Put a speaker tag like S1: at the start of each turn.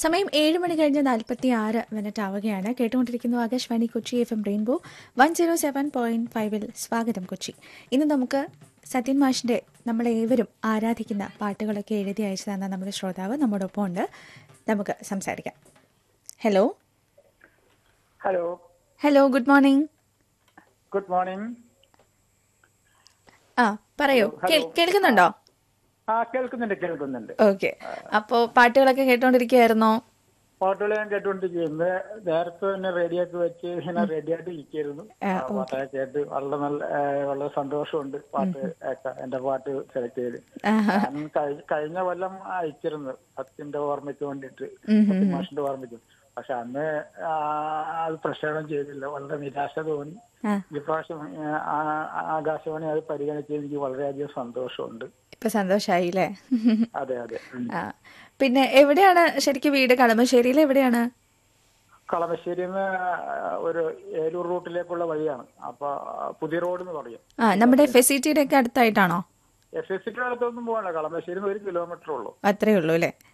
S1: സമയം ഏഴ് മണി കഴിഞ്ഞ് നാൽപ്പത്തി ആറ് മിനിറ്റ് ആവുകയാണ് കേട്ടുകൊണ്ടിരിക്കുന്നു Akashvani Kochi F M rainbow one zero seven point ഫൈവിൽ സ്വാഗതം കൊച്ചി ഇന്ന് നമുക്ക് സത്യൻ മാഷിന്റെ നമ്മളേവരും ആരാധിക്കുന്ന പാട്ടുകളൊക്കെ എഴുതി അയച്ചു തന്ന നമ്മുടെ ശ്രോതാവ് നമ്മോടൊപ്പം ഉണ്ട് നമുക്ക് സംസാരിക്കാം hello
S2: hello
S1: hello good morning
S2: good morning
S1: ആ പറയൂ കേൾ- കേൾക്കുന്നുണ്ടോ
S2: ആ കേൾക്കുന്നുണ്ട് കേൾക്കുന്നുണ്ട്
S1: ഓക്കെ അപ്പോ പാട്ടുകളൊക്കെ കേട്ടോണ്ടിരിക്കുകയായിരുന്നോ
S2: പാട്ടുകൾ ഞാൻ കേട്ടുകൊണ്ടിരിക്കുന്നത് നേരത്തെ തന്നെ റേഡിയോക്ക് വെച്ച് ഇങ്ങനെ റെഡി ആയിട്ട് ഇരിക്കായിരുന്നു
S1: ആ,
S2: പാട്ടൊക്കെ കേട്ട് വളരെ നല്ല ആ, വളരെ സന്തോഷമുണ്ട് പാട്ട് കേൾക്കാൻ എന്റെ പാട്ട് സെലക്ട് ചെയ്ത്
S1: ആഹാ.
S2: ഞാൻ കഴി- കഴിഞ്ഞ കൊല്ലം അയച്ചിരുന്നു സത്യന്റെ ഓർമ്മയ്ക്ക് വേണ്ടിയിട്ട്
S1: ഉം,
S2: സത്യ മാഷിന്റെ ഓർമ്മയ്ക്ക് പക്ഷെ അന്ന് ആ, അത് പ്രക്ഷേപണം ചെയ്തില്ല വളരെ നിരാശ തോന്നി
S1: ആ
S2: ഇപ്രാവശ്യം ആ, ആ- ആകാശവാണി അത് പരിഗണിച്ച് എനിക്ക് വളരെയധികം സന്തോഷമുണ്ട്
S1: ഇപ്പൊ സന്തോഷായില്ലേ
S2: അതെ അതെ ഉം.
S1: ആ പിന്നെ എവിടെയാണ് ശരിക്കും വീട് കളമശ്ശേരിയിൽ എവിടെയാണ്
S2: കളമശ്ശേരിയിൽ നിന്ന് ഒരു ഏലൂർ റൂട്ടിലേക്കുള്ള വഴിയാണ് അപ്പൊ പുതിയ റോഡ് എന്ന് പറയും
S1: ആ നമ്മുടെ ഫെസിലിറ്റിയുടെ ഒക്കെ അടുത്തായിട്ടാണോ
S2: എഫ് എസ് സിയുടെ അടുത്തൊന്നും പോകണ്ട കളമശ്ശേരി ഒരു കിലോമീറ്റർ ഉള്ളൂ
S1: അത്രേ ഉള്ളൂ അല്ലേ